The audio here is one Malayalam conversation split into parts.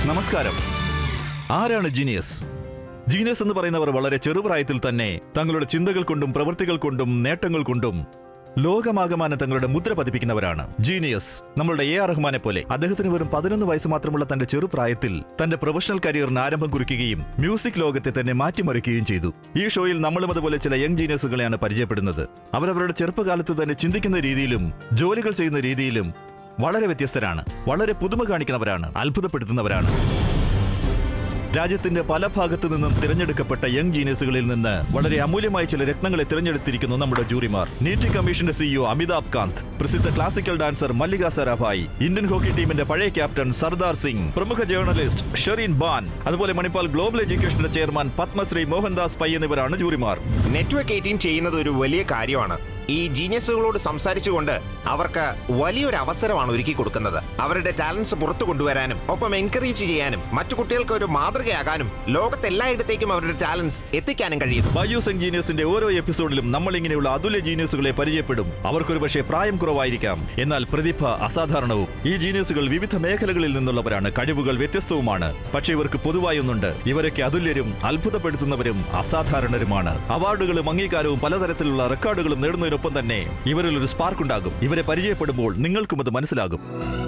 നമസ്കാരം ആരാണ് ജീനിയസ് ജീനിയസ് എന്ന് പറയുന്നവർ വളരെ ചെറുപ്രായത്തിൽ തന്നെ തങ്ങളുടെ ചിന്തകൾ കൊണ്ടും പ്രവൃത്തികൾ കൊണ്ടും നേട്ടങ്ങൾ കൊണ്ടും ലോകമാകമാനം തങ്ങളുടെ മുദ്ര പതിപ്പിക്കുന്നവരാണ് ജീനിയസ് നമ്മളുടെ എ ആർ റഹ്മാനെ പോലെ അദ്ദേഹത്തിന് വെറും പതിനൊന്ന് വയസ്സ് മാത്രമുള്ള തന്റെ ചെറുപ്രായത്തിൽ തന്റെ പ്രൊഫഷണൽ കരിയറിന് ആരംഭം കുറിക്കുകയും മ്യൂസിക് ലോകത്തെ തന്നെ മാറ്റിമറിക്കുകയും ചെയ്തു ഈ ഷോയിൽ നമ്മളും അതുപോലെ ചില യങ് ജീനിയസുകളെയാണ് പരിചയപ്പെടുന്നത് അവരവരുടെ ചെറുപ്പകാലത്ത് തന്നെ ചിന്തിക്കുന്ന രീതിയിലും ജോലികൾ ചെയ്യുന്ന രീതിയിലും വളരെ വ്യത്യസ്തരാണ് വളരെ പുതുമ കാണിക്കുന്നവരാണ് അത്ഭുതപ്പെടുത്തുന്നവരാണ് രാജ്യത്തിന്റെ പല ഭാഗത്തു നിന്നും തിരഞ്ഞെടുക്കപ്പെട്ട യങ് ജീനിയസുകളിൽ നിന്ന് വളരെ അമൂല്യമായ ചില രത്നങ്ങളെ തിരഞ്ഞെടുത്തിരിക്കുന്നു നമ്മുടെ ജൂറിമാർ നീറ്റി കമ്മീഷന്റെ സിഇഒ അമിതാഭ് കാന്ത് പ്രസിദ്ധ classical dancer Mallika Sarabhai Indian hockey ടീമിന്റെ പഴയ ക്യാപ്റ്റൻ സർദാർ സിംഗ് പ്രമുഖ ജേർണലിസ്റ്റ് ഷെറീൻ ബാൻ അതുപോലെ മണിപ്പാൽ ഗ്ലോബൽ എഡ്യൂക്കേഷന്റെ ചെയർമാൻ പത്മശ്രീ മോഹൻദാസ് പൈ എന്നിവരാണ് ജൂറിമാർ നെറ്റ്വർക്ക് എയ്റ്റീൻ ചെയ്യുന്നത് ഒരു വലിയ കാര്യമാണ് ഈ ജീനിയസുകളോട് സംസാരിച്ചുകൊണ്ട് അവർക്ക് വലിയൊരു അവസരമാണ് ഒരുക്കി കൊടുക്കുന്നത് അവരുടെ ടാലൻസ് പുറത്തു കൊണ്ടുവരാനും ഒപ്പം എൻകറേജ് ചെയ്യാനും മറ്റു കുട്ടികൾക്ക് ഒരു മാതൃകയാകാനും ലോകത്തെല്ലായിടത്തേക്കും അവരുടെ ടാലൻസ് എത്തിക്കാനും കഴിയുന്നു ബയോ സെങ് ജീനിയസിന്റെ ഓരോ എപ്പിസോഡിലും നമ്മൾ ഇങ്ങനെയുള്ള അതുല്യ ജീനിയസുകളെ പരിചയപ്പെടും അവർക്കൊരു പക്ഷേ പ്രായം കുറവായിരിക്കാം എന്നാൽ പ്രതിഭ അസാധാരണവും ഈ ജീനിയസുകൾ വിവിധ മേഖലകളിൽ നിന്നുള്ളവരാണ് കഴിവുകൾ വ്യത്യസ്തവുമാണ് പക്ഷേ ഇവർക്ക് പൊതുവായി ഒന്നുണ്ട് ഇവരൊക്കെ അതുല്യരും അത്ഭുതപ്പെടുത്തുന്നവരും അസാധാരണരുമാണ് അവാർഡുകളും അംഗീകാരവും പലതരത്തിലുള്ള റെക്കോർഡുകളും നേടുന്നതിനൊപ്പം തന്നെ ഇവരിൽ ഒരു സ്പാർക്ക് ഉണ്ടാകും ഇവരെ പരിചയപ്പെടുമ്പോൾ നിങ്ങൾക്കും അത് മനസ്സിലാകും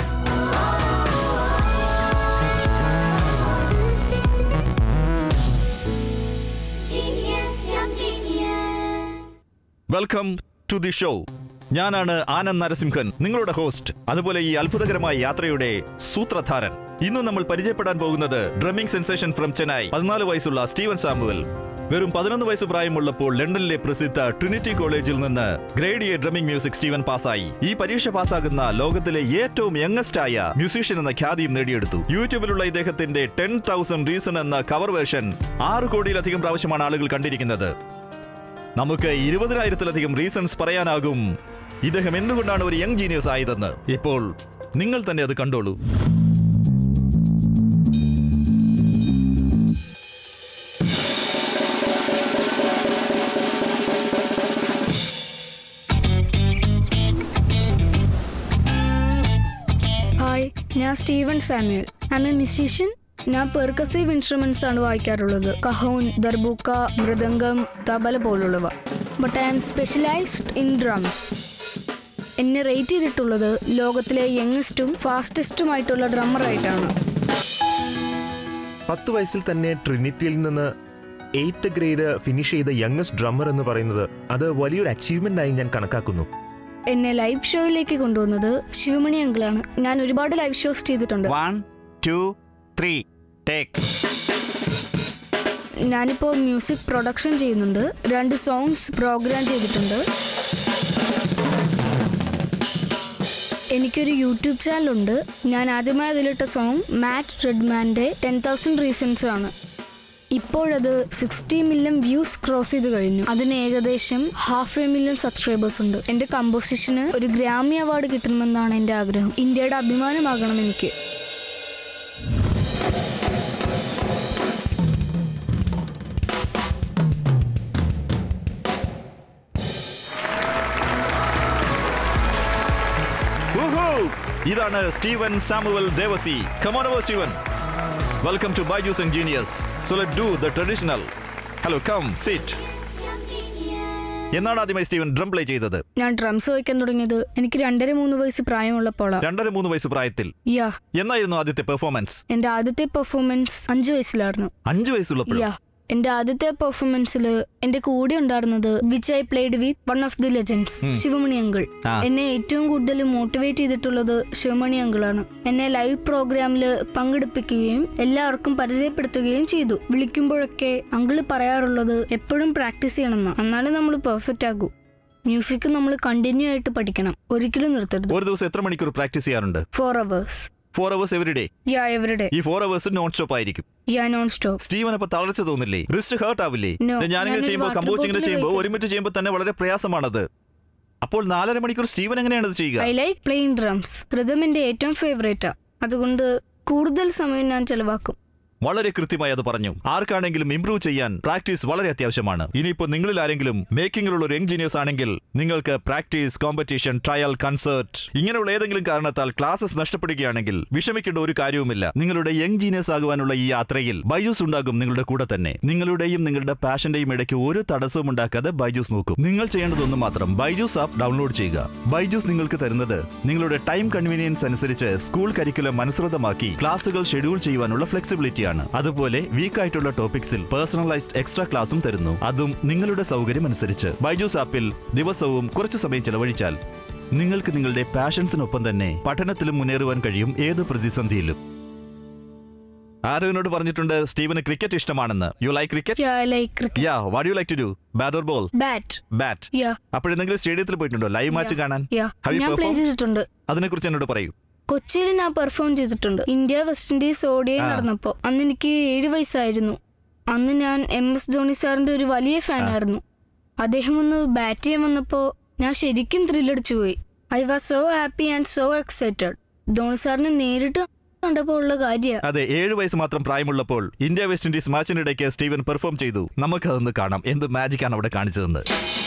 Genius, young genius. Welcome to the show ഞാനാണ് ആനന്ദ് നരസിംഹൻ നിങ്ങളുടെ ഹോസ്റ്റ് അതുപോലെ ഈ അത്ഭുതകരമായ യാത്രയുടെ സൂത്രധാരൻ ഇന്ന് നമ്മൾ പരിചയപ്പെടാൻ പോകുന്നത് ഡ്രമ്മിംഗ് സെൻസേഷൻ ഫ്രം ചെന്നൈ പതിനാല് വയസ്സുള്ള സ്റ്റീവൻ സാമുവൽ വെറും പതിനൊന്ന് വയസ്സ് പ്രായമുള്ളപ്പോൾ ലണ്ടനിലെ പ്രസിദ്ധ ട്രിനിറ്റി കോളേജിൽ നിന്ന് grade A drumming music Steven പാസ്സായി ഈ പരീക്ഷ പാസ്സാകുന്ന ലോകത്തിലെ ഏറ്റവും യങ്ങസ്റ്റ് ആയ മ്യൂസീഷ്യൻ എന്ന ഖ്യാതിയും നേടിയെടുത്തു യൂട്യൂബിലുള്ള ഇദ്ദേഹത്തിന്റെ ടെൻ തൗസൻഡ് റീസൺ എന്ന കവർ വേർഷൻ ആറ് കോടിയിലധികം പ്രാവശ്യമാണ് ആളുകൾ കണ്ടിരിക്കുന്നത് നമുക്ക് ഇരുപതിനായിരത്തിലധികം റീസൺസ് പറയാനാകും ഇദ്ദേഹം എന്തുകൊണ്ടാണ് ഒരു യങ് ജീനിയസ് ആയതെന്ന് ഇപ്പോൾ നിങ്ങൾ തന്നെ അത് കണ്ടോളൂ ഹായ് ഞാൻ Steven Samuel I a musician ഞാൻ പെർക്കസീവ് ഇൻസ്ട്രുമെന്റ്സ് ആണ് വായിക്കാറുള്ളത് കഹോൺ ദർബൂക്ക മൃദംഗം തബല പോലുള്ളവ but I am specialised in drums എന്നെ റേറ്റ് ചെയ്തിട്ടുള്ളത് ലോകത്തിലെ യങ്ങസ്റ്റും ഫാസ്റ്റസ്റ്റുമായിട്ടുള്ള ഡ്രമ്മറായിട്ടാണ് പത്ത് വയസ്സിൽ തന്നെ ട്രിനിറ്റിയിൽ നിന്ന് എയ്ത്ത് ഗ്രേഡ് ഫിനിഷ് ചെയ്ത യങ്ങസ്റ്റ് ഡ്രമ്മർ എന്ന് പറയുന്നത് അത് വലിയൊരു അച്ചീവ്മെന്റ് ആയി ഞാൻ കണക്കാക്കുന്നു എന്നെ ലൈവ് ഷോയിലേക്ക് കൊണ്ടുവന്നത് ശിവമണി അങ്കിളാണ് ഞാൻ ഒരുപാട് ലൈവ് ഷോസ് ചെയ്തിട്ടുണ്ട് വൺ ടു ത്രീ ടേക്ക് ഞാനിപ്പോൾ മ്യൂസിക് പ്രൊഡക്ഷൻ ചെയ്യുന്നുണ്ട് രണ്ട് സോങ്സ് പ്രോഗ്രാം ചെയ്തിട്ടുണ്ട് എനിക്കൊരു യൂട്യൂബ് ചാനലുണ്ട് ഞാൻ ആദ്യമായി അതിലിട്ട സോങ് മാറ്റ് റെഡ്മാൻ്റെ ടെൻ തൗസൻഡ് റീസൺസ് ആണ് ഇപ്പോഴത് സിക്സ്റ്റി മില്യൺ വ്യൂസ് ക്രോസ് ചെയ്ത് കഴിഞ്ഞു അതിന് ഏകദേശം ഹാഫ് എ മില്യൺ സബ്സ്ക്രൈബേഴ്സ് ഉണ്ട് എൻ്റെ കമ്പോസിഷന് ഒരു ഗ്രാമി അവാർഡ് കിട്ടണമെന്നാണ് എൻ്റെ ആഗ്രഹം ഇന്ത്യയുടെ അഭിമാനമാകണം എനിക്ക് ഊഹൂ! ഇതാണ് Steven Samuel Devassy come on over Steven welcome to Byju's engineers so let do the traditional hello come sit Young genius. എന്നാണ് ആദ്യമായി സ്റ്റീവൻ ഡ്രം പ്ലേ ചെയ്തത് ഞാൻ ഡ്രംസ് വയ്ക്കാൻ തുടങ്ങിയത് എനിക്ക് രണ്ടര മൂന്ന് വയസ്സ് പ്രായമുള്ളപ്പോഴാണ് രണ്ടര മൂന്ന് വയസ്സ് പ്രായത്തിൽ യാ എന്നായിരുന്നു ആദ്യത്തെ പെർഫോമൻസ് എന്റെ ആദ്യത്തെ പെർഫോമൻസ് അഞ്ചു വയസ്സിലായിരുന്നു അഞ്ചു വയസ്സുള്ളപ്പോഴും യാ എന്റെ ആദ്യത്തെ പെർഫോമൻസിൽ എന്റെ കൂടെ ഉണ്ടായിരുന്നത് which I played with one of the legends Sivamani uncle ആ. എന്നെ ഏറ്റവും കൂടുതൽ മോട്ടിവേറ്റ് ചെയ്തിട്ടുള്ളത് ശിവമണി അങ്കിളാണ് എന്നെ ലൈവ് പ്രോഗ്രാമിൽ പങ്കെടുപ്പിക്കുകയും എല്ലാവർക്കും പരിചയപ്പെടുത്തുകയും ചെയ്തു വിളിക്കുമ്പോഴൊക്കെ അങ്കിള് പറയാറുള്ളത് എപ്പോഴും പ്രാക്ടീസ് ചെയ്യണമെന്ന് എന്നാലേ നമ്മൾ പെർഫെക്റ്റ് ആകൂ മ്യൂസിക് നമ്മൾ കണ്ടിന്യൂ ആയിട്ട് പഠിക്കണം ഒരിക്കലും നിർത്തരുത് ഒരു ദിവസം എത്ര മണിക്കൂർ പ്രാക്ടീസ് ചെയ്യാറുണ്ട് four hours four hours every day yeah everyday ഈ ഫോർ അവേഴ്സ് നോൺ സ്റ്റോപ്പ് ആയിരിക്കും യാ നോൺ സ്റ്റോപ്പ് സ്റ്റീവൻ അപ്പൊ തളർച്ച തോന്നില്ലേ റിസ്റ്റ് ഹേർട്ട് ആവില്ലേ No. ഇത് ഞാനിങ്ങനെ ഞാനൊരു ചെയ്യുമ്പോൾ water കമ്പോസിംഗ് bottle ചെയ്യുമ്പോൾ കഴിക്കും. ഒരുമിച്ച് ചെയ്യുമ്പോൾ തന്നെ വളരെ പ്രയാസമാണത് അപ്പോൾ നാലര മണിക്കൂർ സ്റ്റീവൻ എങ്ങനെയാണ് ഇത് ചെയ്യുക I like playing drums rhythm എൻ്റെ ഏറ്റവും ഫേവറേറ്റാ അതുകൊണ്ട് കൂടുതൽ സമയം ഞാൻ ചെലവാക്കും വളരെ കൃത്യമായി അത് പറഞ്ഞു ആർക്കാണെങ്കിലും ഇംപ്രൂവ് ചെയ്യാൻ പ്രാക്ടീസ് വളരെ അത്യാവശ്യമാണ് ഇനിയിപ്പോ നിങ്ങളിൽ ആരെങ്കിലും മേക്കിംഗിലുള്ള ഒരു എഞ്ചിനീയേഴ്സ് ആണെങ്കിൽ നിങ്ങൾക്ക് പ്രാക്ടീസ് കോമ്പറ്റീഷൻ ട്രയൽ കൺസേർട്ട് ഇങ്ങനെയുള്ള ഏതെങ്കിലും കാരണത്താൽ ക്ലാസ്സസ് നഷ്ടപ്പെടുകയാണെങ്കിൽ വിഷമിക്കേണ്ട ഒരു കാര്യവുമില്ല നിങ്ങളുടെ യങ് ജീനിയസ് ആകുവാനുള്ള ഈ യാത്രയിൽ ബൈജൂസ് ഉണ്ടാകും നിങ്ങളുടെ കൂടെ തന്നെ നിങ്ങളുടെയും നിങ്ങളുടെ പാഷന്റെയും ഇടയ്ക്ക് ഒരു തടസ്സവും ഉണ്ടാക്കാതെ ബൈജൂസ് നോക്കും നിങ്ങൾ ചെയ്യേണ്ടതൊന്നും മാത്രം ബൈജൂസ് ആപ്പ് ഡൗൺലോഡ് ചെയ്യുക ബൈജൂസ് നിങ്ങൾക്ക് തരുന്നത് നിങ്ങളുടെ ടൈം കൺവീനിയൻസ് അനുസരിച്ച് സ്കൂൾ കരിക്കുലം അനുസൃതമാക്കി ക്ലാസുകൾ ഷെഡ്യൂൾ ചെയ്യുവാനുള്ള ഫ്ലെക്സിബിലിറ്റിയാണ് അതുപോലെ വീക്ക് ആയിട്ടുള്ള ടോപ്പിക്സിൽ പേഴ്സണലൈസ്ഡ് എക്സ്ട്രാ ക്ലാസും തരുന്നു അതും നിങ്ങളുടെ സൗകര്യം അനുസരിച്ച് ബൈജൂസ് ആപ്പിൽ ദിവസവും കുറച്ചു സമയം ചെലവഴിച്ചാൽ നിങ്ങൾക്ക് നിങ്ങളുടെ പാഷൻസിനൊപ്പം തന്നെ പഠനത്തിലും മുന്നേറുവാൻ കഴിയും ഏത് പ്രതിസന്ധിയിലും ആരോ എന്നോട് പറഞ്ഞിട്ടുണ്ട് സ്റ്റീവന് ക്രിക്കറ്റ് ഇഷ്ടമാണെന്ന് you like cricket Yeah, I like cricket. Yeah what you like to do bat or ball Bat. Bat Yeah. അപ്പോഴെന്തെങ്കിലും സ്റ്റേഡിയത്തിൽ പോയിട്ടുണ്ടോ ലൈവ് മാച്ച് കാണാൻ Yeah. Have you ഞാൻ പ്ലേ performed? ചെയ്തിട്ടുണ്ട് അതിനെക്കുറിച്ച് എന്നോട് പറയൂ കൊച്ചിയിൽ ഞാൻ പെർഫോം ചെയ്തിട്ടുണ്ട് ഇന്ത്യ വെസ്റ്റ് ഇൻഡീസ് ഓഡിയ ആ. നടന്നപ്പോ അന്ന് എനിക്ക് ഏഴ് വയസ്സായിരുന്നു അന്ന് ഞാൻ എം എസ് ധോണി സാറിന്റെ ഒരു വലിയ ഫാനായിരുന്നു അദ്ദേഹം ഒന്ന് ബാറ്റ് ചെയ്യാൻ വന്നപ്പോ ഞാൻ ശരിക്കും ത്രില്ലടിച്ചു പോയി I was so happy and so excited Dhoni സാറിനെ നേരിട്ട് കണ്ടപ്പോൾ ഉള്ള കാര്യ അതെ ഏഴ് വയസ്സ് മാത്രം പ്രായമുള്ളപ്പോൾ ഇന്ത്യ വെസ്റ്റ് ഇൻഡീസ് മാച്ചിനിടയ്ക്ക് സ്റ്റീവൻ പെർഫോം ചെയ്തു നമുക്കതൊന്ന് കാണാം എന്ത് മാജിക്കാണ് അവിടെ കാണിച്ചതെന്ന്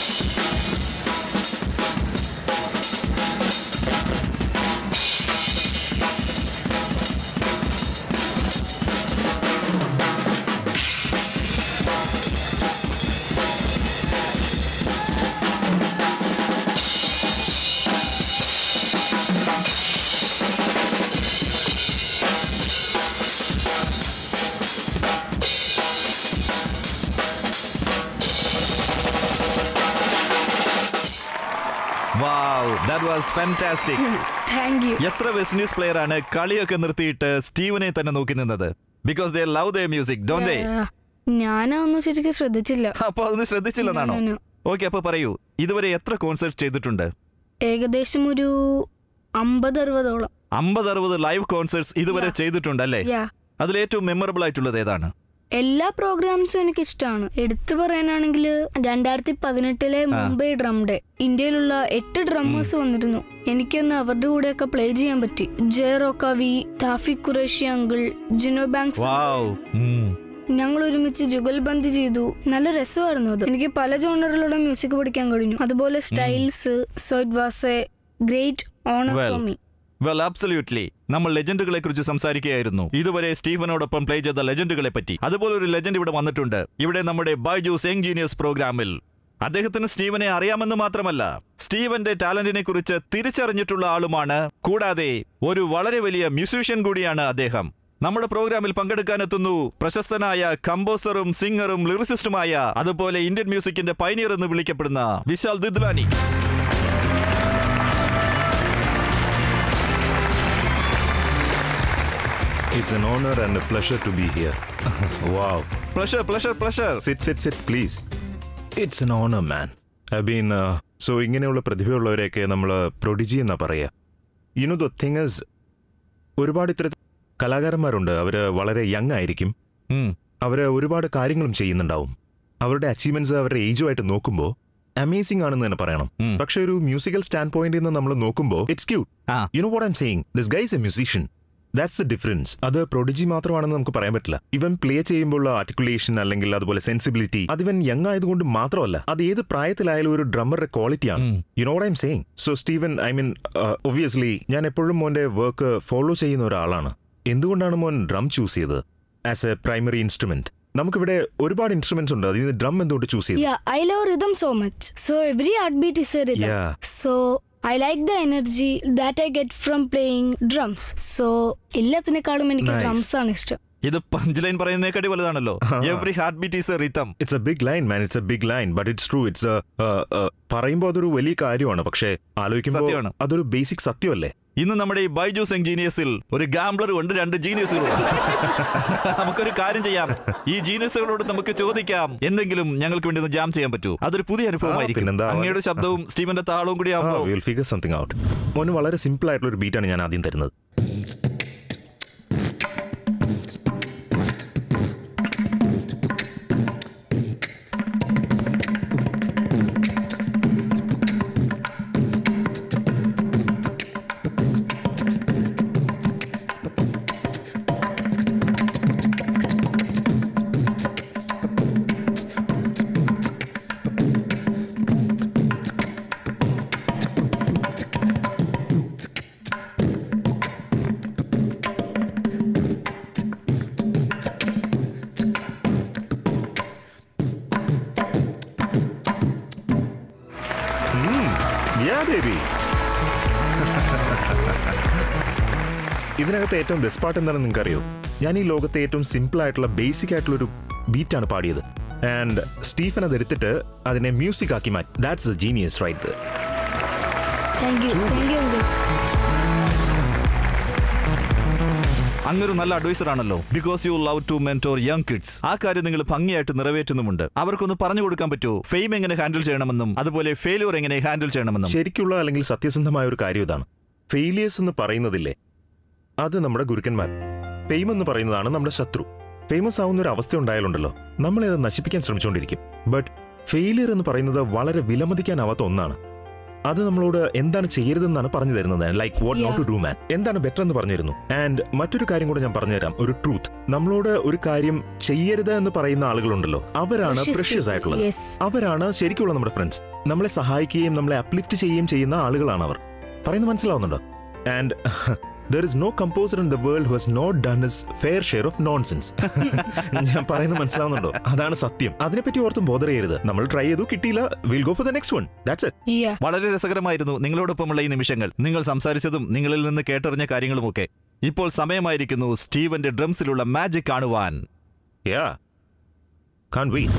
wow that was fantastic thank you എത്ര വെസ്റ്റ് ഇൻഡീസ് പ്ലെയർ ആണ് കളിയൊക്കെ നിർത്തിയിട്ട് സ്റ്റീവനെ തന്നെ നോക്കി നിന്നത് because they love the music don't they ഞാനൊന്നും ശരിക്കും ശ്രദ്ധിച്ചില്ല അപ്പൊ അതൊന്നും ശ്രദ്ധിച്ചില്ലെന്നാണോ No, no, no. ഓക്കെ അപ്പൊ പറയൂ ഇതുവരെ എത്ര കോൺസേർട്ട് ചെയ്തിട്ടുണ്ട് ഏകദേശം ഒരു അമ്പത് അറുപതോളം അമ്പത് അറുപത് ലൈവ് കോൺസേർട്സ് ഇതുവരെ Yeah. ചെയ്തിട്ടുണ്ട് അല്ലേ യാ അതിൽ ഏറ്റവും മെമ്മറബിൾ ആയിട്ടുള്ളത് ഏതാണ് എല്ലാ പ്രോഗ്രാംസും എനിക്ക് ഇഷ്ടമാണ് എടുത്തു പറയാനാണെങ്കിൽ രണ്ടായിരത്തി പതിനെട്ടിലെ മുംബൈ ഡ്രം ഡേ ഇന്ത്യയിലുള്ള എട്ട് ഡ്രമ്മേഴ്സ് വന്നിരുന്നു എനിക്കൊന്ന് അവരുടെ കൂടെയൊക്കെ പ്ലേ ചെയ്യാൻ പറ്റി ജയറോ കവി താഫിക് ഖുറേഷി അങ്കിൾ ജിനോ ബാങ്ക്സ് വാവ് ഉം. ഞങ്ങൾ ഒരുമിച്ച് ജുഗൽബന്ദി ചെയ്തു നല്ല രസമായിരുന്നു അത് എനിക്ക് പല ജോണറിലുള്ള മ്യൂസിക് പഠിക്കാൻ കഴിഞ്ഞു അതുപോലെ styles so it was a great honour Well. For me well absolutely നമ്മൾ ലെജൻഡുകളെ കുറിച്ച് സംസാരിക്കുകയായിരുന്നു ഇതുവരെ സ്റ്റീഫനോടൊപ്പം പ്ലേ ചെയ്ത ലെജൻഡുകളെ പറ്റി അതുപോലെ ഒരു ലെജൻഡ് ഇവിടെ വന്നിട്ടുണ്ട് ഇവിടെ നമ്മുടെ ബൈജൂസ് എഞ്ചിനീയേഴ്സ് പ്രോഗ്രാമിൽ അദ്ദേഹത്തിന് സ്റ്റീവനെ അറിയാമെന്ന് മാത്രമല്ല സ്റ്റീവന്റെ ടാലന്റിനെ കുറിച്ച് തിരിച്ചറിഞ്ഞിട്ടുള്ള ആളുമാണ് കൂടാതെ ഒരു വളരെ വലിയ മ്യൂസീഷ്യൻ കൂടിയാണ് അദ്ദേഹം നമ്മുടെ പ്രോഗ്രാമിൽ പങ്കെടുക്കാനെത്തുന്നു പ്രശസ്തനായ കമ്പോസറും സിംഗറും ലിറിസിസ്റ്റുമായ അതുപോലെ ഇന്ത്യൻ മ്യൂസിക്കിന്റെ പൈനിയർ എന്ന് വിളിക്കപ്പെടുന്ന Vishal Dadlani It's an honor and a pleasure to be here. wow. Pleasure pleasure pleasure Sit, sit, sit, please. It's an honor, man. I've been. Uh, so, ഇങ്ങനെയുള്ള പ്രതിഭയുള്ളവരെയൊക്കെ നമ്മൾ പ്രൊഡിജി എന്നാ പറയുക യുനോ ദ തിങ് ഇസ് ഒരുപാട് ഇത്തരത്തിൽ കലാകാരന്മാരുണ്ട് അവർ വളരെ യങ് ആയിരിക്കും അവർ ഒരുപാട് കാര്യങ്ങളും ചെയ്യുന്നുണ്ടാവും അവരുടെ അച്ചീവ്മെന്റ്സ് അവരുടെ ഏജുമായിട്ട് നോക്കുമ്പോൾ അമേസിംഗ് ആണെന്ന് തന്നെ പറയണം ഉം. പക്ഷെ ഒരു മ്യൂസിക്കൽ സ്റ്റാൻഡ് പോയിന്റിൽ നിന്ന് നമ്മൾ നോക്കുമ്പോൾ it's cute ah. You know what I'm saying this guys a musician that's the difference അത് പ്രൊഡിജി മാത്രമാണെന്ന് നമുക്ക് പറയാൻ പറ്റില്ല ഇവൻ പ്ലേ ചെയ്യുമ്പോൾ ആർട്ടിക്കുലേഷൻ അല്ലെങ്കിൽ അതുപോലെ സെൻസിബിലിറ്റി അത് ഇവൻ യങ് ആയതുകൊണ്ട് മാത്രമല്ല അത് ഏത് പ്രായത്തിലായാലും ഒരു ഡ്രമ്മറുടെ ക്വാളിറ്റിയാണ് hmm. You know I'm saying so Steven I mean obviously ഞാൻ എപ്പോഴും മോന്റെ വർക്ക് ഫോളോ ചെയ്യുന്ന ഒരാളാണ് എന്തുകൊണ്ടാണ് മോൻ ഡ്രം ചൂസ് ചെയ്തത് ആസ് എ പ്രൈമറി ഇൻസ്ട്രുമെന്റ് നമുക്കിവിടെ ഒരുപാട് ഇൻസ്ട്രുമെന്റ്സ് ഉണ്ട് അതിൽ നിന്ന് ഡ്രം എന്തുകൊണ്ട് ചൂസ് ചെയ്തു Yeah, I love rhythm so much. So every heartbeat is a rhythm. Yeah. So I like the energy that I get from playing drums. So എല്ലാത്തിനേക്കാളും എനിക്ക് Nice. ഡ്രംസ് ആണ് ഇഷ്ടം ഇത് പഞ്ച് ലൈൻ പറയുന്നതിനെക്കാട്ടി വലുതാണല്ലോ every heartbeat is a rhythm it's a big line man it's a big line but it's true it's പറയുമ്പോൾ അതൊരു വലിയ കാര്യമാണ് പക്ഷേ ആലോചിക്കുമ്പോൾ സത്യമാണ്. അതൊരു ബേസിക് സത്യമല്ലേ ഇന്ന് നമ്മുടെ ഈ ബൈജൂസ് എഞ്ചീനിയേഴ്സിൽ ഒരു ഗാംബ്ലറും ഉണ്ട് രണ്ട് ജീനിയസുകളും ഉണ്ട് നമുക്കൊരു കാര്യം ചെയ്യാം ഈ ജീനിയസുകളോട് നമുക്ക് ചോദിക്കാം എന്തെങ്കിലും ഞങ്ങൾക്ക് വേണ്ടി ഒന്ന് ജാം ചെയ്യാൻ പറ്റൂ അതൊരു പുതിയ അനുഭവമായിരിക്കും പിന്നെന്താ? അങ്ങയുടെ ശബ്ദവും സ്റ്റീവന്റെ താളവും കൂടി ആവുമ്പോൾ വിൽ ഫിഗർ സംതിങ് ഔട്ട് മോന് വളരെ സിമ്പിൾ ആയിട്ടുള്ള ഒരു ബീറ്റാണ് ഞാൻ ആദ്യം തരുന്നത് ബേബി ഇതിനകത്ത് ഏറ്റവും ബെസ്റ്റ് പാർട്ട് എന്താണെന്ന് നിങ്ങൾക്ക് അറിയോ ഞാൻ ഈ ലോകത്തെ ഏറ്റവും സിമ്പിൾ ആയിട്ടുള്ള ബേസിക് ആയിട്ടുള്ള ഒരു ബീറ്റാണ് പാടിയത് ആൻഡ് സ്റ്റീഫൻ അത് എടുത്തിട്ട് അതിനെ മ്യൂസിക് ആക്കി മാറ്റി that's a genius right thank you thank you uncle അങ്ങൊരു നല്ല അഡ്വൈസർ ആണല്ലോ because you love to mentor young kids ആ കാര്യം നിങ്ങൾ ഭംഗിയായിട്ട് നിറവേറ്റുന്നുമുണ്ട് അവർക്കൊന്ന് പറഞ്ഞു കൊടുക്കാൻ പറ്റുമോ ഫെയിം എങ്ങനെ ഹാൻഡിൽ ചെയ്യണമെന്നും അതുപോലെ ഫെയിലിയർ എങ്ങനെ ഹാൻഡിൽ ചെയ്യണമെന്നും ശരിക്കുള്ള അല്ലെങ്കിൽ സത്യസന്ധമായ ഒരു കാര്യം ഇതാണ് ഫെയിലിയേഴ്സ് എന്ന് പറയുന്നതില്ലേ അത് നമ്മുടെ ഗുരുക്കന്മാർ ഫെയിം എന്ന് പറയുന്നതാണ് നമ്മുടെ ശത്രു ഫേമസ് ആവുന്ന ഒരു അവസ്ഥ ഉണ്ടായാലുണ്ടല്ലോ നമ്മളെ അത് നശിപ്പിക്കാൻ ശ്രമിച്ചുകൊണ്ടിരിക്കും ബട്ട് ഫെയിലിയർ എന്ന് പറയുന്നത് വളരെ വിലമതിക്കാനാവാത്ത ഒന്നാണ് അത് നമ്മളോട് എന്താണ് ചെയ്യരുതെന്നാണ് പറഞ്ഞു തരുന്നത് like what not to do man എന്താണ് ബെറ്റർ എന്ന് പറഞ്ഞിരുന്നു ആൻഡ് മറ്റൊരു കാര്യം കൂടെ ഞാൻ പറഞ്ഞുതരാം ഒരു ട്രൂത്ത് നമ്മളോട് ഒരു കാര്യം ചെയ്യരുത് എന്ന് പറയുന്ന ആളുകളുണ്ടല്ലോ അവരാണ് പ്രഷ്യസ് ആയിട്ടുള്ളത് യെസ് അവരാണ് ശരിക്കുള്ള നമ്മുടെ ഫ്രണ്ട്സ് നമ്മളെ സഹായിക്കുകയും നമ്മളെ അപ്ലിഫ്റ്റ് ചെയ്യുകയും ചെയ്യുന്ന ആളുകളാണ് അവർ പറയുന്നത് മനസ്സിലാവുന്നുണ്ടോ and there is no composer in the world who has not done his fair share of nonsense ഞാൻ പറയുന്നത് മനസ്സിലാവുന്നുണ്ടോ അതാണ് സത്യം അതിനെപ്പറ്റി ഓർത്തും ബോധർ ചെയ്യരുത് നമ്മൾ ട്രൈ ചെയ്തു കിട്ടിയില്ല will go for the next one that's it yeah വളരെ രസകരമായിരുന്നു നിങ്ങളോടൊപ്പമുള്ള ഈ നിമിഷങ്ങൾ നിങ്ങൾ സംസാരിച്ചതും നിങ്ങളിൽ നിന്ന് കേട്ടറിഞ്ഞ കാര്യങ്ങളുമൊക്കെ ഇപ്പോൾ സമയമായിരിക്കുന്നു സ്റ്റീവന്റെ ഡ്രംസിലുള്ള മാജിക് കാണുവാൻ yeah can't wait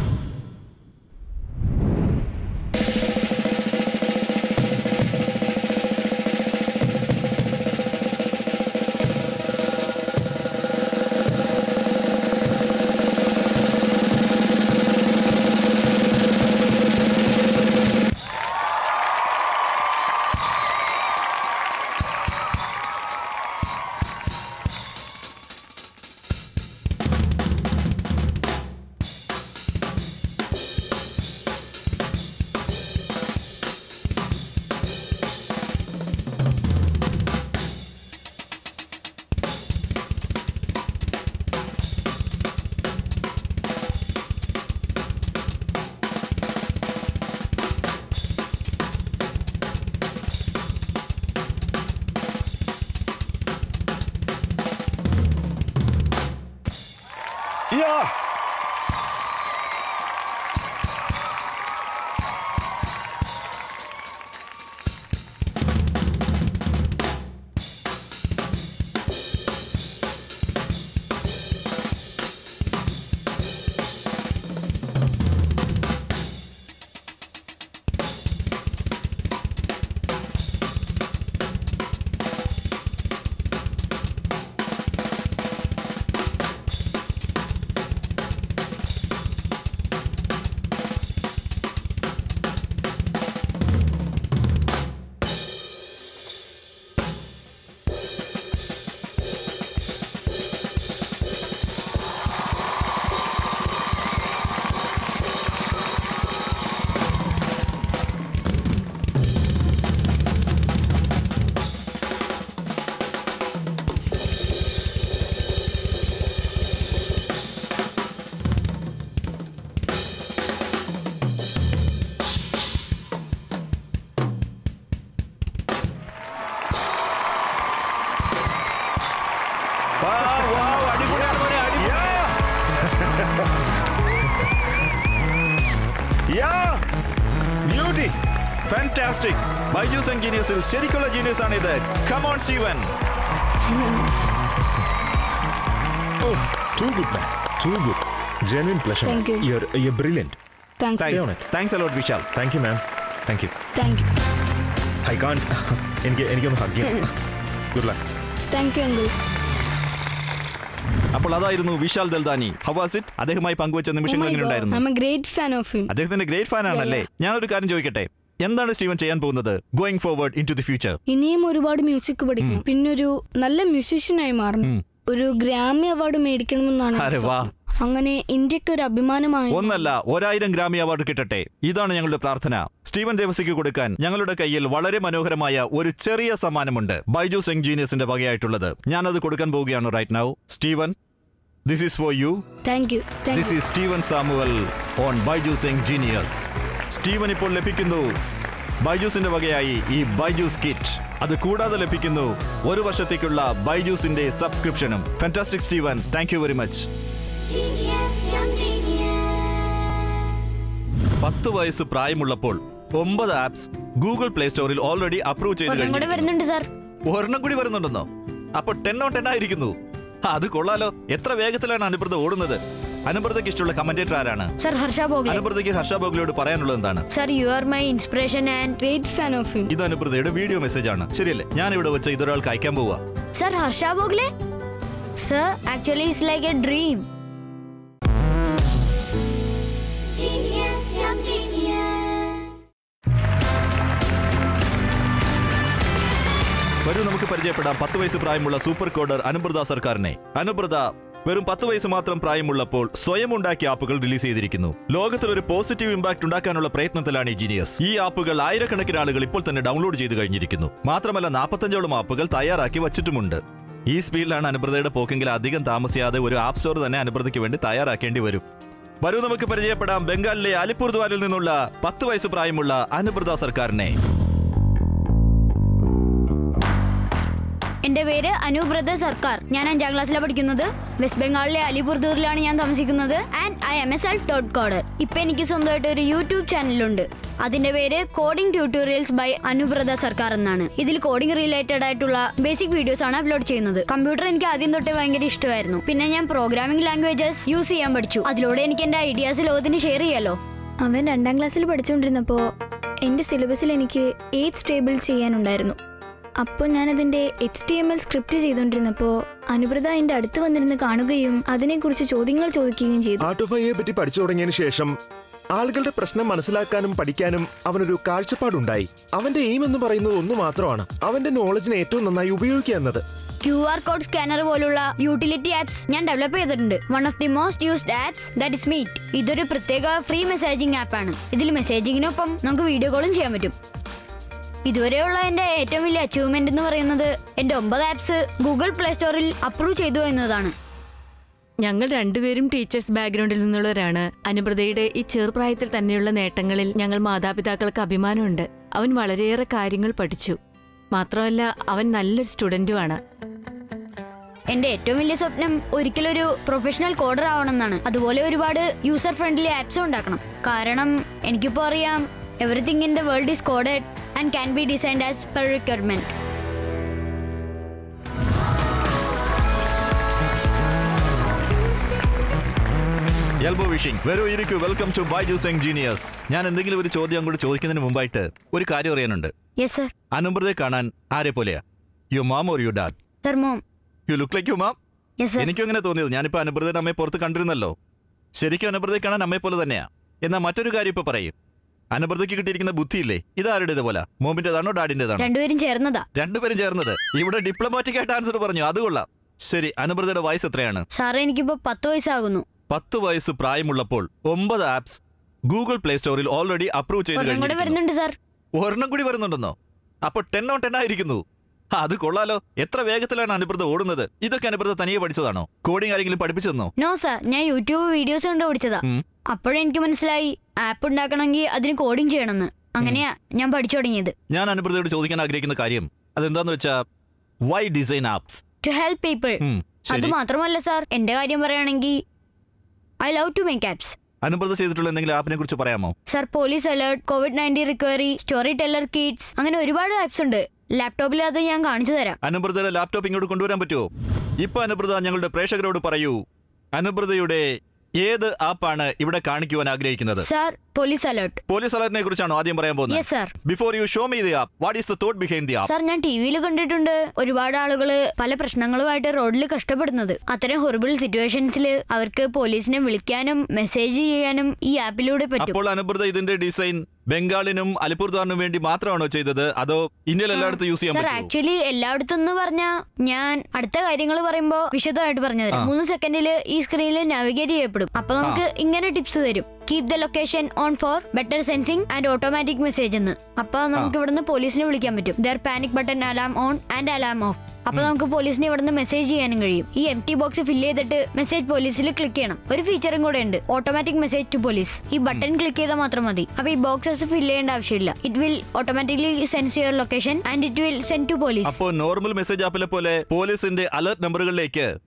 Yeah! Beauty fantastic Byju's and ജീനിയസിൽ ശരിക്കുള്ള ജീനിയസ് ആണ് ഇത് come on Steven too good man too good genuine pleasure Thank you. You you brilliant thanks thanks thanks a lot Vishal thank you ma'am thank you thank you I can't എനിക്ക് എനിക്കൊന്ന് ഹഗ് ചെയ്യാം good luck thank you uncle അപ്പോൾ അതായിരുന്നു വിശാൽ ദൽദാനി ഹവാസിറ്റ് അദ്ദേഹമായി പങ്കുവച്ച നിമിഷങ്ങൾ എങ്ങനെ ഉണ്ടായിരുന്നു I am a great fan of him അദ്ദേഹത്തിന്റെ ഗ്രേറ്റ് ഫാൻ ആണല്ലേ ഞാനൊരു കാര്യം ചോദിക്കട്ടെ എന്താണ് സ്റ്റീവൻ ചെയ്യാൻ പോകുന്നത് going forward into the future ഇനിയും ഒരുപാട് മ്യൂസിക് പഠിക്കണം പിന്നെ ഒരു നല്ല മ്യൂസീഷ്യനായി മാറണം ഉം. ഒരു ഗ്രാമി അവാർഡ് മേടിക്കണമെന്നാണ് എൻ്റെ അരെ വാ. സ്വപ്നം. അങ്ങനെ ഇന്ത്യക്ക് ഒരു അഭിമാനമായി ഒന്നല്ല ഒരായിരം ഗ്രാമി അവാർഡ് കിട്ടട്ടെ ഇതാണ് ഞങ്ങളുടെ പ്രാർത്ഥന സ്റ്റീവൻ ദേവസിക്ക് കൊടുക്കാൻ ഞങ്ങളുടെ കയ്യിൽ വളരെ മനോഹരമായ ഒരു ചെറിയ സമ്മാനമുണ്ട് ബൈജൂസ് എൻജീനിയസിന്റെ വകയായിട്ടുള്ളത് ഞാനത് കൊടുക്കാൻ പോവുകയാണ് right now Steven this is for you thank you thank this you is Steven Samuel on Byju's young genius Steven ഇപ്പോൾ ലഭിക്കുന്നു ബൈജൂസിന്റെ വകയായി ഈ ബൈജൂസ് കിറ്റ് അത് കൂടാതെ ലഭിക്കുന്നു ഒരു വർഷത്തേക്കുള്ള ബൈജൂസിന്റെ സബ്സ്ക്രിപ്ഷനും fantastic Steven thank you very much Genius, young genius. പത്ത് വയസ്സ് പ്രായമുള്ളപ്പോൾ ഒമ്പത് ആപ്സ് ഗൂഗിൾ പ്ലേ സ്റ്റോറിൽ ഓൾറെഡി അപ്രൂവ് ചെയ്ത് ഒരെണ്ണം കൂടെ കഴിഞ്ഞു വരുന്നുണ്ട് സാർ ഒരെണ്ണം കൂടി വരുന്നുണ്ടെന്നോ അപ്പൊ ടെൻ ഓൺ ടെൻ ആയിരിക്കുന്നു അത് കൊള്ളാലോ എത്ര വേഗത്തിലാണ് അനുപ്രത ഓടുന്നത് അനുപ്രതയ്ക്ക് ഇഷ്ടമുള്ള കമന്റേറ്റർ ആരാണ് സർ ഹർഷ ബോഗ്ലെ അനുപ്രതയ്ക്ക് ഹർഷ ബോഗ്ലയോട് പറയാനുള്ളത് എന്താണ് sir you are my inspiration and great fan of him ഇത് അനുപ്രതയുടെ വീഡിയോ മെസ്സേജ് ആണ് ശരിയല്ലേ ഞാൻ ഇവിടെ വെച്ച് ഇതൊരാൾക്ക് അയക്കാൻ പോവാ sir Harsha Bhogle sir actually it's like a dream Genius, young genius. വരൂ നമുക്ക് പരിചയപ്പെടാം പത്ത് വയസ്സ് പ്രായമുള്ള സൂപ്പർ കോഡർ അനുപ്രത സർക്കാരിനെ അനുപ്രത വെറും പത്ത് വയസ്സ് മാത്രം പ്രായമുള്ളപ്പോൾ സ്വയം ഉണ്ടാക്കിയ ആപ്പുകൾ റിലീസ് ചെയ്തിരിക്കുന്നു ലോകത്തിൽ ഒരു പോസിറ്റീവ് ഇമ്പാക്ട് ഉണ്ടാക്കാനുള്ള പ്രയത്നത്തിലാണ് ഈ ജീനിയസ് ഈ ആപ്പുകൾ ആയിരക്കണക്കിന് ആളുകൾ ഇപ്പോൾ തന്നെ ഡൗൺലോഡ് ചെയ്ത് കഴിഞ്ഞിരിക്കുന്നു മാത്രമല്ല നാൽപ്പത്തഞ്ചോളം ആപ്പുകൾ തയ്യാറാക്കി വച്ചിട്ടുമുണ്ട് ഈ സ്പീഡിലാണ് അനുപ്രതയുടെ പോക്കെങ്കിൽ അധികം താമസിയാതെ ഒരു ആപ്പ് സ്റ്റോർ തന്നെ അനുപ്രതയ്ക്ക് വേണ്ടി തയ്യാറാക്കേണ്ടി വരും വരൂ നമുക്ക് പരിചയപ്പെടാം ബംഗാളിലെ അലിപ്പൂർദ്വാരിൽ നിന്നുള്ള പത്ത് വയസ്സ് പ്രായമുള്ള അനുപ്രത സർക്കാരിനെ എന്റെ പേര് അനുബ്രത സർക്കാർ ഞാൻ അഞ്ചാം ക്ലാസ്സിലാണ് പഠിക്കുന്നത് വെസ്റ്റ് ബംഗാളിലെ അലിപുർദൂറിലാണ് ഞാൻ താമസിക്കുന്നത് and I am a self taught coder ഇപ്പൊ എനിക്ക് സ്വന്തമായിട്ട് ഒരു യൂട്യൂബ് ചാനലുണ്ട് അതിന്റെ പേര് കോഡിംഗ് ട്യൂട്ടോറിയൽസ് ബൈ അനുബ്രത സർക്കാർ എന്നാണ് ഇതിൽ കോഡിംഗ് റിലേറ്റഡ് ആയിട്ടുള്ള ബേസിക് വീഡിയോസ് ആണ് അപ്ലോഡ് ചെയ്യുന്നത് കമ്പ്യൂട്ടർ എനിക്ക് ആദ്യം തൊട്ടേ ഭയങ്കര ഇഷ്ടമായിരുന്നു പിന്നെ ഞാൻ പ്രോഗ്രാമിംഗ് ലാംഗ്വേജസ് യൂസ് ചെയ്യാൻ പഠിച്ചു അതിലൂടെ എനിക്ക് എന്റെ ഐഡിയാസ് ലോകത്തിന് ഷെയർ ചെയ്യാലോ അവൻ രണ്ടാം ക്ലാസ്സിൽ പഠിച്ചുകൊണ്ടിരുന്നപ്പോൾ എൻ്റെ സിലബസിൽ എനിക്ക് എയ്റ്റ് ടേബിൾ ചെയ്യാനുണ്ടായിരുന്നു അപ്പോൾ ഞാനതിൻ്റെ H T M L script ചെയ്തുകൊണ്ടിരുന്നപ്പോൾ അനുപ്രത എൻ്റെ അടുത്ത് വന്നിരുന്ന് കാണുകയും അതിനെക്കുറിച്ച് ചോദ്യങ്ങൾ ചോദിക്കുകയും ചെയ്തു ആർട്ട് ഓഫ് ഐയെ പറ്റി പഠിച്ചു തുടങ്ങിയതിന് ശേഷം ആളുകളുടെ പ്രശ്നം മനസ്സിലാക്കാനും പഠിക്കാനും അവനൊരു കാഴ്ചപ്പാടുണ്ടായി അവന്റെ എയിം എന്ന് പറയുന്നത് ഒന്ന് മാത്രമാണ് അവന്റെ നോളജിനെ ഏറ്റവും നന്നായി ഉപയോഗിക്കുക എന്നത് ക്യു ആർ കോഡ് സ്കാനർ പോലുള്ള യൂട്ടിലിറ്റി ആപ്സ് ഞാൻ ഡെവലപ്പ് ചെയ്തിട്ടുണ്ട് one of the most used apps that is meet ഇതൊരു പ്രത്യേക ഫ്രീ മെസ്സേജിംഗ് ആപ്പാണ് ഇതിൽ മെസ്സേജിങ്ങിനൊപ്പം നമുക്ക് വീഡിയോ കോളും ചെയ്യാൻ പറ്റും ഇതുവരെയുള്ള എൻ്റെ ഏറ്റവും വലിയ അച്ചീവ്മെന്റ് എന്ന് പറയുന്നത് എൻ്റെ ഒമ്പത് ആപ്സ് ഗൂഗിൾ പ്ലേ സ്റ്റോറിൽ അപ്രൂവ് ചെയ്തു എന്നതാണ് ഞങ്ങൾ രണ്ടുപേരും ടീച്ചേഴ്സ് ബാക്ക്ഗ്രൗണ്ടിൽ നിന്നുള്ളവരാണ് അനുപ്രതയുടെ ഈ ചെറുപ്രായത്തിൽ തന്നെയുള്ള നേട്ടങ്ങളിൽ ഞങ്ങൾ മാതാപിതാക്കൾക്ക് അഭിമാനമുണ്ട് അവൻ വളരെയേറെ കാര്യങ്ങൾ പഠിച്ചു മാത്രമല്ല അവൻ നല്ലൊരു സ്റ്റുഡന്റുമാണ് എൻ്റെ ഏറ്റവും വലിയ സ്വപ്നം ഒരിക്കലൊരു പ്രൊഫഷണൽ കോഡർ ആവണമെന്നാണ് അതുപോലെ ഒരുപാട് യൂസർ ഫ്രണ്ട്ലി ആപ്സും ഉണ്ടാക്കണം കാരണം എനിക്കിപ്പോൾ അറിയാം everything in the world is coded and can be designed as per requirement എൽബോ വിഷിംഗ് വരൂ ഇരിക്കൂ welcome to Byju's young genius ഞാൻ എന്തെങ്കിലും ഒരു ചോദ്യം അങ്ങോട്ട് ചോദിക്കുന്നതിന് മുമ്പായിട്ട് ഒരു കാര്യം അറിയാനുണ്ട് യെസ് സർ അനുമൃതയെ കാണാൻ ആരെ പോലെയാ you mom or you dad sir mom you look like you mom yes sir എനിക്കും അങ്ങനെ തോന്നിയത് ഞാനിപ്പോ അനുമൃതയുടെ അമ്മയെ പുറത്ത് കണ്ടിരുന്നല്ലോ ശരിക്കും അനുമൃതയെ കാണാൻ അമ്മയെ പോലെ തന്നെയാ എന്നാൽ മറ്റൊരു കാര്യം ഇപ്പൊ പറയും അനുമൃതയ്ക്ക് കിട്ടിയിരിക്കുന്ന ബുദ്ധിയില്ലേ ഇത് ആരുടേതുപോലെ മോമിന്റേതാണോ ഡാഡിന്റേതാണോ രണ്ടുപേരും ചേർന്നതാ രണ്ടുപേരും ചേർന്നത് ഇവിടെ ഡിപ്ലോമാറ്റിക് ആയിട്ട് ആൻസർ പറഞ്ഞു അത് കൊള്ളാം ശരി അനുമൃതയുടെ വയസ്സ് എത്രയാണ് സാറേ എനിക്കിപ്പോ പത്ത് വയസ്സാകുന്നു പത്ത് വയസ്സ് പ്രായമുള്ളപ്പോൾ ഒമ്പത് ആപ്സ് ഗൂഗിൾ പ്ലേ സ്റ്റോറിൽ ഓൾറെഡി അപ്രൂവ് ചെയ്ത് ഒരെണ്ണം കൂടെ കഴിഞ്ഞിരിക്കുന്നു വരുന്നുണ്ട് സാർ ഒരെണ്ണം കൂടി വരുന്നുണ്ടെന്നോ അപ്പൊ ടെൻ ഓൺ ടെൻ ആയിരിക്കുന്നു അത് കൊള്ളാലോ എത്ര വേഗത്തിലാണ് അനുപ്രത ഓടുന്നത് ഇതൊക്കെ അനുപ്രത തനിയെ പഠിച്ചതാണോ കോഡിംഗ് ആരെങ്കിലും പഠിപ്പിച്ചെന്നോ നോ സാർ ഞാൻ യൂട്യൂബ് വീഡിയോസ് കണ്ട് പഠിച്ചതാ ഉം. അപ്പോഴെനിക്ക് മനസ്സിലായി ആപ്പ് ഉണ്ടാക്കണമെങ്കിൽ അതിന് കോഡിംഗ് ചെയ്യണമെന്ന് അങ്ങനെയാ ഞാൻ പഠിച്ചു തുടങ്ങിയത് ഞാൻ അനുപ്രതയോട് ചോദിക്കാൻ ആഗ്രഹിക്കുന്ന കാര്യം അതെന്താന്ന് വെച്ചാ why design apps to help people അത് ശരി മാത്രമല്ല സാർ എന്റെ കാര്യം പറയുകയാണെങ്കിൽ I love to make apps Anubrata ചെയ്തിട്ടുള്ള എന്തെങ്കിലും ആപ്പിനെ കുറിച്ച് പറയാമോ sir police alert COVID nineteen recovery storyteller kids അങ്ങനെ ഒരുപാട് ആപ്സ് ഉണ്ട് ലാപ്ടോപ്പിൽ അത് ഞാൻ കാണിച്ചു തരാം അനുപ്രതയുടെ ലാപ്ടോപ്പ് ഇങ്ങോട്ട് കൊണ്ടുവരാൻ പറ്റുമോ ഇപ്പൊ അനുപ്രത ഞങ്ങളുടെ പ്രേക്ഷകരോട് പറയൂ അനുപ്രതയുടെ ഏത് ആപ്പാണ് ഇവിടെ കാണിക്കുവാൻ ആഗ്രഹിക്കുന്നത് സാർ പോലീസ് അലേർട്ട് പോലീസ് അലർട്ടിനെ കുറിച്ചാണോ ആദ്യം പറയാൻ പോകുന്നത് yes sir before you show me the app what is the thought behind the app sir ഞാൻ ടി വിയിൽ കണ്ടിട്ടുണ്ട് ഒരുപാട് ആളുകൾ പല പ്രശ്നങ്ങളുമായിട്ട് റോഡിൽ കഷ്ടപ്പെടുന്നത് അത്തരം ഹൊറിബിൾ സിറ്റുവേഷൻസിൽ അവർക്ക് പോലീസിനെ വിളിക്കാനും മെസ്സേജ് ചെയ്യാനും ഈ ആപ്പിലൂടെ പറ്റും അപ്പോൾ അനുപ്രത ഇതിന്റെ ഡിസൈൻ ബംഗാളിനും അലിപ്പൂർദ്വാറിനും വേണ്ടി മാത്രമാണോ ചെയ്തത് അതോ ഇന്ത്യയിൽ എല്ലായിടത്തും യൂസ് ചെയ്യാൻ സാർ പറ്റുമോ ആക്ച്വലി എല്ലായിടത്തും എന്ന് പറഞ്ഞാൽ ഞാൻ അടുത്ത കാര്യങ്ങൾ പറയുമ്പോൾ വിശദമായിട്ട് പറഞ്ഞു തരാം ആ. മൂന്ന് സെക്കൻഡിൽ ഈ സ്ക്രീനിൽ നാവിഗേറ്റ് ചെയ്യപ്പെടും അപ്പൊ നമുക്ക് ഇങ്ങനെ ടിപ്സ് തരും keep the location on for better sensing and automatic message എന്ന് അപ്പൊ നമുക്ക് ഇവിടുന്ന് പോലീസിനെ വിളിക്കാൻ പറ്റും there panic button alarm on and alarm off അപ്പൊ നമുക്ക് പോലീസിനെ ഇവിടുന്ന് മെസ്സേജ് ചെയ്യാനും കഴിയും ഈ എം ടി ബോക്സ് ഫില്ല് ചെയ്തിട്ട് മെസ്സേജ് പോലീസിൽ ക്ലിക്ക് ചെയ്യണം ഒരു ഫീച്ചറും കൂടെ ഉണ്ട് ഓട്ടോമാറ്റിക് മെസ്സേജ് ടു പോലീസ് ഈ ബട്ടൺ ക്ലിക്ക് ചെയ്താൽ മാത്രം മതി അപ്പൊ ഈ ബോക്സസ് ഫില്ല് ചെയ്യേണ്ട ആവശ്യമില്ല it will automatically sense your location and it will send to police അപ്പോ നോർമൽ മെസ്സേജ് ആപ്പിലെ പോലെ പോലീസിന്റെ അലർട്ട് നമ്പറുകളിലേക്ക്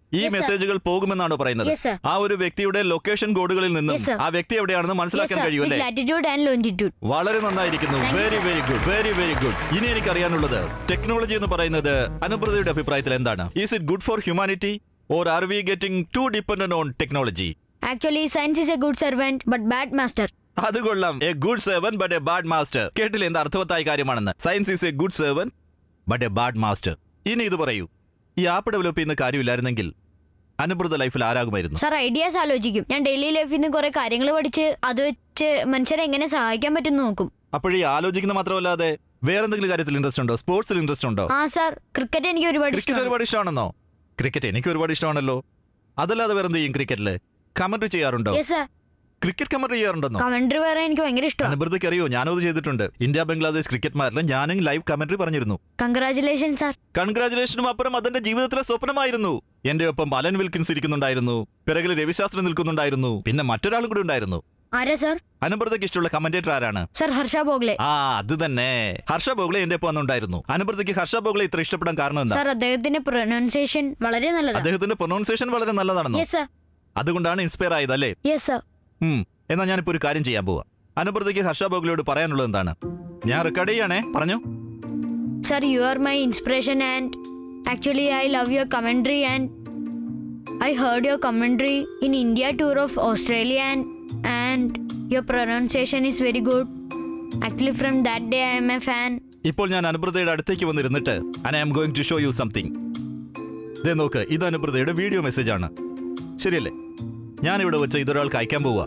ഈ മെസ്സേജുകൾ പോകുമെന്നാണ് പറയുന്നത് Yes, sir. ആ ഒരു വ്യക്തിയുടെ ലൊക്കേഷൻ കോഡുകളിൽ നിന്നും Yes, sir. ആ വ്യക്തി എവിടെയാണെന്ന് മനസ്സിലാക്കാൻ കഴിയും അല്ലേ ലാറ്റിറ്റ്യൂഡ് ആൻഡ് ലോഞ്ചിറ്റ്യൂഡ് വളരെ നന്നായിരിക്കുന്നു very very good very very good ഇനി എനിക്ക് അറിയാനുള്ളത് ടെക്നോളജി എന്ന് പറയുന്നത് അനുപ്രതയുടെ അഭിപ്രായത്തിൽ എന്താണ് is it good for humanity or are we getting to dependent on technology actually science is a good servant but bad master അത് കൊള്ളാം a good servant but a bad master കേട്ടില്ല എന്ത് അർത്ഥവത്തായ കാര്യമാണെന്ന് science is a good servant but a bad master ഇനി ഇത് പറയൂ ഈ ആപ്പ് ഡെവലപ്പ് ചെയ്യുന്ന കാര്യമില്ലായിരുന്നെങ്കിൽ അനുപ്രത ലൈഫിൽ ആരാകുമായിരുന്നു സാർ ഐഡിയാസ് ആലോചിക്കും ഞാൻ ഡെയിലി ലൈഫിൽ നിന്ന് കുറെ കാര്യങ്ങൾ പഠിച്ച് അത് വെച്ച് മനുഷ്യരെ എങ്ങനെ സഹായിക്കാൻ പറ്റുമെന്ന് നോക്കും അപ്പോഴീ ആലോചിക്കുന്ന മാത്രമല്ലാതെ വേറെന്തെങ്കിലും കാര്യത്തിൽ ഇൻട്രസ്റ്റ് ഉണ്ടോ സ്പോർട്സിൽ ഇൻട്രസ്റ്റ് ഉണ്ടോ ആ സാർ ക്രിക്കറ്റ് എനിക്ക് ഒരുപാട് ക്രിക്കറ്റ് ഇഷ്ടമാണ് ഒരുപാട് ഇഷ്ടമാണെന്നോ ക്രിക്കറ്റ് എനിക്ക് ഒരുപാട് ഇഷ്ടമാണല്ലോ അതല്ലാതെ വേറെന്ത് ചെയ്യും ക്രിക്കറ്റില് കമന്ററി ചെയ്യാറുണ്ടോ യെസ് സാർ ക്രിക്കറ്റ് കമന്ററി ചെയ്യാറുണ്ടെന്നോ കമന്ററി പറയാൻ എനിക്ക് ഭയങ്കര ഇഷ്ടമാണ് അനുഭൃതിക്ക് അറിയോ ഞാനത് ചെയ്തിട്ടുണ്ട് ഇന്ത്യ ബംഗ്ലാദേശ് ക്രിക്കറ്റ് മാരിൽ ഞാനും ലൈവ് കമന്ററി പറഞ്ഞിരുന്നു കൺഗ്രാചുലേഷൻ സാർ കൺഗ്രാചുലേഷനും അപ്പുറം അതെന്റെ ജീവിതത്തിലെ സ്വപ്നമായിരുന്നു എന്റെ ഒപ്പം അലൻ വിൽക്കിൻസ് ഇരിക്കുന്നുണ്ടായിരുന്നു പിറകിൽ രവിശാസ്ത്രി നിൽക്കുന്നുണ്ടായിരുന്നു പിന്നെ മറ്റൊരാളും കൂടി ഉണ്ടായിരുന്നു ആരാ സാർ അനുഭൃതയ്ക്ക് ഇഷ്ടമുള്ള കമന്റേറ്റർ ആരാണ് സാർ ഹർഷ ബോഗ്ലെ ആ അത് തന്നെ ഹർഷ ബോഗ്ലെ എന്റെ ഒപ്പം വന്നുണ്ടായിരുന്നു അനുഭൃതിക്ക് ഹർഷ ബോഗ്ലെ ഇത്ര ഇഷ്ടപ്പെടാൻ കാരണം എന്താ സാർ അദ്ദേഹത്തിന്റെ പ്രൊനൗൺസിയേഷൻ വളരെ നല്ലതാണ് അദ്ദേഹത്തിന്റെ പ്രൊനൗൺസിയേഷൻ വളരെ നല്ലതാണെന്നോ യെസ് സാർ അതുകൊണ്ടാണ് ഇൻസ്പയർ ആയത് അല്ലേ യെസ് സാർ ഉം എന്നാ ഞാനിപ്പോ ഒരു കാര്യം ചെയ്യാൻ പോവാ അനുപ്രതിക്ക് ഹർഷ ബോഗ്ലയോട് പറയാനുള്ളത് എന്താണ് ഞാൻ റെക്കോർഡ് ചെയ്യാണേ പറഞ്ഞു Sir, you are my inspiration, and actually, I love your commentary. And I heard your commentary in India tour of Australia, and, and your pronunciation is very good. Actually, from that day, I am a fan. ഇപ്പോൾ ഞാൻ അനുപ്രതയുടെ അടുത്തേക്ക് വന്നിരുന്നിട്ട് I am going to show you something ദേ നോക്ക് ഇത് അനുപ്രതയുടെ വീഡിയോ മെസ്സേജ് ആണ് ശരിയല്ലേ ഞാൻ ഇവിടെ വെച്ച് ഇതൊരാൾക്ക് അയക്കാൻ പോവാ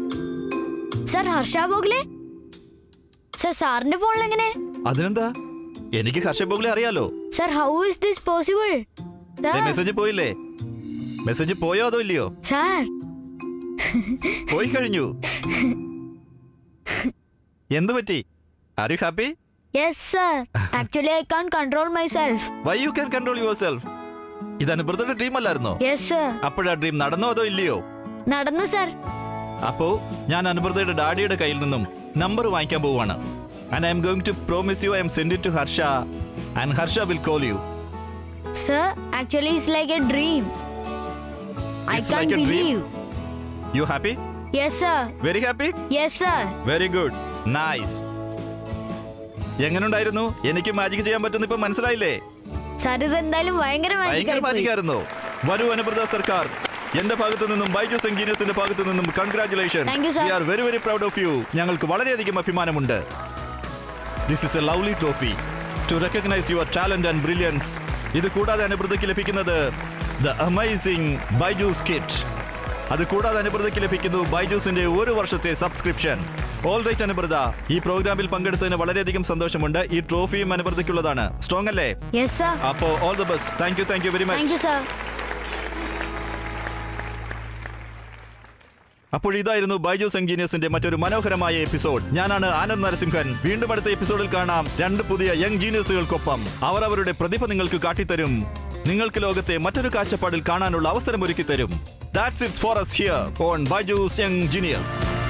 സർ ഹർഷ ബോഗ്ലെ സർ സാറിന്റെ ഫോണിൽ എങ്ങനെ അതിനെന്താ എനിക്ക് ഹർഷ ബോഗ്ലെ അറിയാലോ sir how is this possible message പോയില്ലേ മെസ്സേജ് പോയോ അതോ ഇല്ലയോ സാർ പോയി കഴിഞ്ഞു എന്ത് പറ്റി are you happy yes sir actually I can't control myself why you can control yourself ഇത് അനുപ്രതയുടെ ഡ്രീം അല്ലായിരുന്നോ യെസ് സർ അപ്പോഴാ ഡ്രീം നടന്നോ അതോ ഇല്ലയോ നടന്നു സർ അപ്പോ ഞാൻ അനുപ്രതയുടെ ഡാഡിയുടെ കയ്യിൽ നിന്നും നമ്പർ വാങ്ങിക്കാൻ പോവാണ് and I am going to promise you I am send to Harsha and Harsha will call you sir actually it's like a dream I It's can't like a dream? Believe you happy yes sir very happy yes sir very good nice എങ്ങനെയുണ്ടായിരുന്നു എനിക്ക് മാജിക് ചെയ്യാൻ പറ്റുന്ന ഇപ്പൊ മനസ്സിലായില്ലേ സർ ഇത് എന്തായാലും ഭയങ്കര ഭയങ്കര മാജിക് മാജിക് ആയിരുന്നു വരൂ അനുപ്രദ സർക്കാർ എന്റെ ഭാഗത്തു നിന്നും ബൈജൂസ് എഞ്ചിനീയേഴ്സിന്റെ ഭാഗത്തു നിന്നും congratulation Thank you, sir. We are very very proud of you ഞങ്ങൾക്ക് വളരെയധികം അഭിമാനമുണ്ട് this is a lovely trophy to recognise your talent and brilliance ഇത് കൂടാതെ അനുപ്രതയ്ക്ക് ലഭിക്കുന്നത് ദ അമേസിംഗ് ബൈജൂസ് കിറ്റ് അത് കൂടാതെ അനുപ്രതയ്ക്ക് ലഭിക്കുന്നു ബൈജൂസിന്റെ ഒരു വർഷത്തെ സബ്സ്ക്രിപ്ഷൻ ഓൾ റൈറ്റ് അനുപ്രത ഈ പ്രോഗ്രാമിൽ പങ്കെടുത്തതിന് വളരെയധികം സന്തോഷമുണ്ട് ഈ ട്രോഫിയും അനുപ്രതയ്ക്കുള്ളതാണ് സ്ട്രോങ് അല്ലേ യെസ് സർ അപ്പോ all the best thank you thank you very thank much you sir അപ്പോൾ ഇതായിരുന്നു ബൈജൂസ് എഞ്ചിനീയേഴ്സിന്റെ മറ്റൊരു മനോഹരമായ എപ്പിസോഡ് ഞാനാണ് ആനന്ദ് നരസിംഹൻ വീണ്ടും അടുത്ത എപ്പിസോഡിൽ കാണാം രണ്ട് പുതിയ യങ് ജീനിയസുകൾക്കൊപ്പം അവർ അവരുടെ പ്രതിഭ നിങ്ങൾക്ക് കാട്ടിത്തരും നിങ്ങൾക്ക് ലോകത്തെ മറ്റൊരു കാഴ്ചപ്പാടിൽ കാണാനുള്ള അവസരം ഒരുക്കി തരും that's it for us here on Byju's young genius